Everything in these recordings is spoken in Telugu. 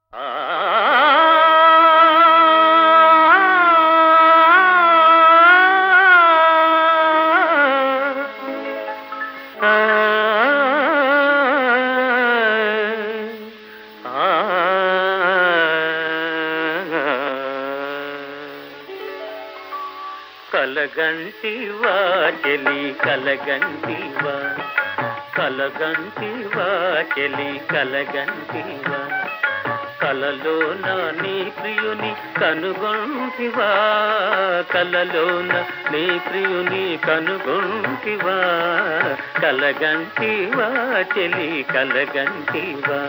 కలగంటివా చెలి కలగంటివా కలగంటివా చెలి కలగంటివా కలలోన నీ ప్రియుని కనుగొంటివా కలలోన నీ ప్రియుని కనుగొంటివా కలగంటివా చెలి కలగంటివా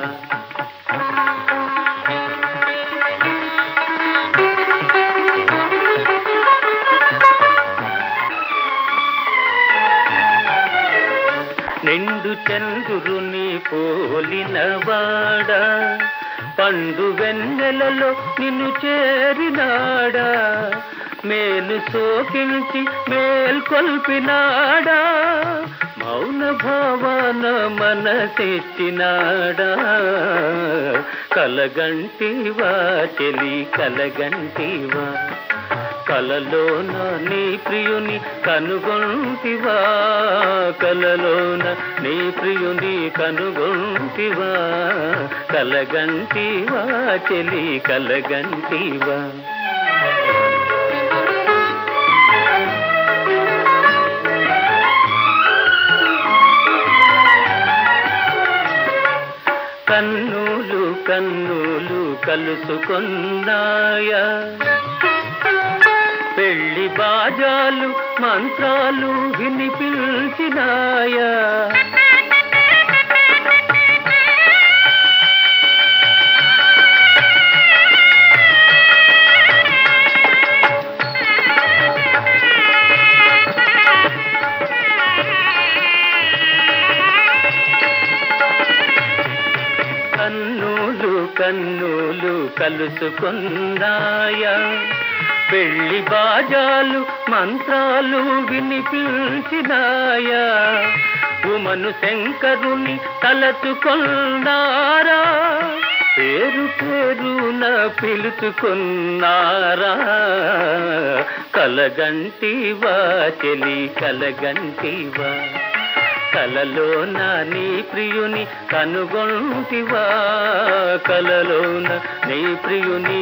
నిండు చంద్రుని పోలినవాడా పండు వెన్నెలలో నిన్ను చేరినాడా మేలు సోకించి మేల్కొల్పినాడా మౌన భావన మనసెచ్చినాడా కలగంటివా చెలి కలగంటివా కలలోన నీ ప్రియుని కనుగొంటివా కలలోన నీ ప్రియుని కనుగొంటివా కలగంటివా చెలి కలగంటివా కన్నులు కన్నులు కలుసుకున్నాయా పెళ్లి బాజాలు మంత్రాలు వినిపించినాయా కన్నులు కన్నులు కలుసుకున్నాయా పెళ్లి బాజాలు మంత్రాలు వినిపించినాయా ఉమను శంకరుని తలచుకున్నారా పేరు పేరున పిలుచుకున్నారా కలగంటివా చెలి కలగంటివా కలలోన నీ ప్రియుని కనుగొంటివా కలలోన నీ ప్రియుని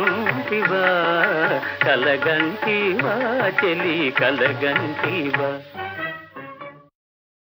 కనుగొంటివా కలగంటివా చెలి కలగంటివా